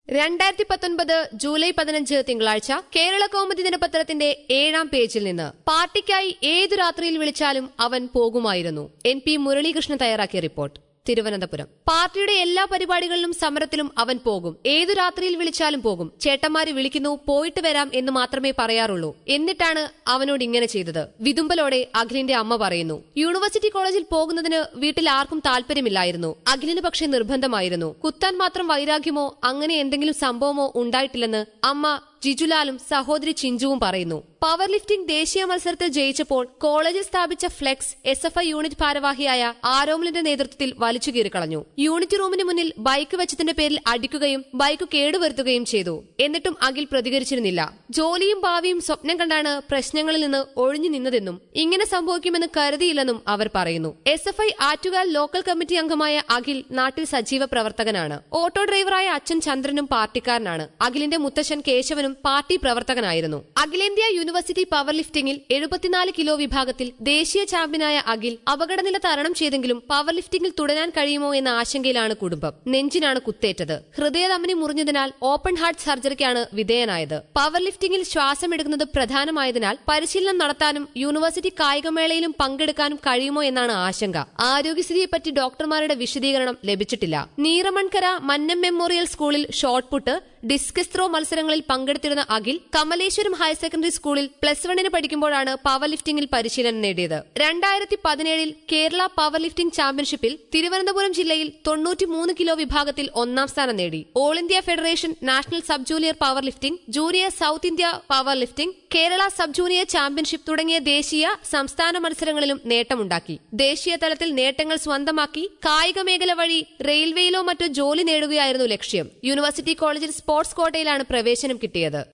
രണ്ടായിരത്തി പത്തൊൻപത് ജൂലൈ പതിനഞ്ച് തിങ്കളാഴ്ച കേരള കൗമുദി ദിനപത്രത്തിന്റെ ഏഴാം പേജിൽ നിന്ന് പാർട്ടിക്കായി ഏതു രാത്രിയിൽ വിളിച്ചാലും അവൻ പോകുമായിരുന്നു എൻ പി മുരളീകൃഷ്ണൻ തയ്യാറാക്കിയ റിപ്പോർട്ട് തിരുവനന്തപുരം പാർട്ടിയുടെ എല്ലാ പരിപാടികളിലും സമരത്തിലും അവൻ പോകും ഏതു രാത്രിയിൽ വിളിച്ചാലും പോകും ചേട്ടന്മാര് വിളിക്കുന്നു പോയിട്ട് വരാം എന്ന് മാത്രമേ പറയാറുള്ളൂ എന്നിട്ടാണ് അവനോട് ഇങ്ങനെ ചെയ്തത് വിതുമ്പലോടെ അഖിലിന്റെ അമ്മ പറയുന്നു യൂണിവേഴ്സിറ്റി കോളേജിൽ പോകുന്നതിന് വീട്ടിൽ ആർക്കും താല്പര്യമില്ലായിരുന്നു അഖിലിന് പക്ഷേ നിർബന്ധമായിരുന്നു കുത്താൻ മാത്രം വൈരാഗ്യമോ അങ്ങനെ എന്തെങ്കിലും സംഭവമോ ഉണ്ടായിട്ടില്ലെന്ന് അമ്മ ജിജുലാലും സഹോദരി ചിഞ്ചുവും പറയുന്നു പവർ ലിഫ്റ്റിംഗ് ദേശീയ മത്സരത്തിൽ ജയിച്ചപ്പോൾ കോളേജിൽ സ്ഥാപിച്ച flex S F I unit ഭാരവാഹിയായ ആരോമലിന്റെ നേതൃത്വത്തിൽ വലിച്ചു കീറിക്കളഞ്ഞു യൂണിറ്റ് റൂമിന് മുന്നിൽ ബൈക്ക് വെച്ചതിന്റെ പേരിൽ അടിക്കുകയും ബൈക്ക് കേടുവരുത്തുകയും ചെയ്തു എന്നിട്ടും അഖിൽ പ്രതികരിച്ചിരുന്നില്ല ജോലിയും ഭാവിയും സ്വപ്നം കണ്ടാണ് പ്രശ്നങ്ങളിൽ നിന്ന് ഒഴിഞ്ഞു നിന്നതെന്നും ഇങ്ങനെ സംഭവിക്കുമെന്ന് കരുതിയില്ലെന്നും അവർ പറയുന്നു S F I Attukal local committee അംഗമായ അഖിൽ നാട്ടിൽ സജീവ പ്രവർത്തകനാണ് ഓട്ടോ ഡ്രൈവറായ അച്ഛൻ ചന്ദ്രനും പാർട്ടിക്കാരനാണ് അഖിലിന്റെ മുത്തശ്ശൻ കേശവനും പാർട്ടി പ്രവർത്തകനായിരുന്നു അഖിലേന്ത്യാ യൂണിവേഴ്സിറ്റി പവർ ലിഫ്റ്റിംഗിൽ എഴുപത്തിനാല് കിലോ വിഭാഗത്തിൽ ദേശീയ ചാമ്പ്യനായ അഖിൽ അപകടനില തരണം ചെയ്തെങ്കിലും പവർ ലിഫ്റ്റിംഗിൽ തുടരാൻ കഴിയുമോ എന്ന ആശങ്കയിലാണ് കുടുംബം നെഞ്ചിനാണ് കുത്തേറ്റത് ഹൃദയധമനി മുറിഞ്ഞതിനാൽ ഓപ്പൺ ഹാർട്ട് സർജറിക്കാണ് വിധേയനായത് പവർ ലിഫ്റ്റിംഗിൽ ശ്വാസമെടുക്കുന്നത് പ്രധാനമായതിനാൽ പരിശീലനം നടത്താനും യൂണിവേഴ്സിറ്റി കായികമേളയിലും പങ്കെടുക്കാനും കഴിയുമോ എന്നാണ് ആശങ്ക ആരോഗ്യസ്ഥിതിയെപ്പറ്റി ഡോക്ടർമാരുടെ വിശദീകരണം ലഭിച്ചിട്ടില്ല നീറമൺകര മന്നം മെമ്മോറിയൽ സ്കൂളിൽ ഷോട്ട് പുട്ട് ഡിസ്കസ് ത്രോ മത്സരങ്ങളിൽ പങ്കെടുത്തിരുന്ന അഖിൽ കമലേശ്വരം ഹയർ സെക്കൻഡറി സ്കൂളിൽ പ്ലസ് വണ്ണിന് പഠിക്കുമ്പോഴാണ് പവർ ലിഫ്റ്റിംഗിൽ പരിശീലനം നേടിയത് രണ്ടായിരത്തി പതിനേഴിൽ കേരള പവർ ലിഫ്റ്റിംഗ് ചാമ്പ്യൻഷിപ്പിൽ തിരുവനന്തപുരം ജില്ലയിൽ തൊണ്ണൂറ്റിമൂന്ന് കിലോ വിഭാഗത്തിൽ ഒന്നാം സ്ഥാനം നേടി all India federation national sub junior power lifting junior South India power lifting Kerala sub junior championship തുടങ്ങിയ ദേശീയ സംസ്ഥാന മത്സരങ്ങളിലും നേട്ടമുണ്ടാക്കി ദേശീയ തലത്തിൽ നേട്ടങ്ങൾ സ്വന്തമാക്കി കായിക മേഖല വഴി റെയിൽവേയിലോ മറ്റോ ജോലി നേടുകയായിരുന്നു ലക്ഷ്യം യൂണിവേഴ്സിറ്റി കോളേജിൽ സ്പോർട്സ് കോട്ടയിലാണ് പ്രവേശനം കിട്ടിയത്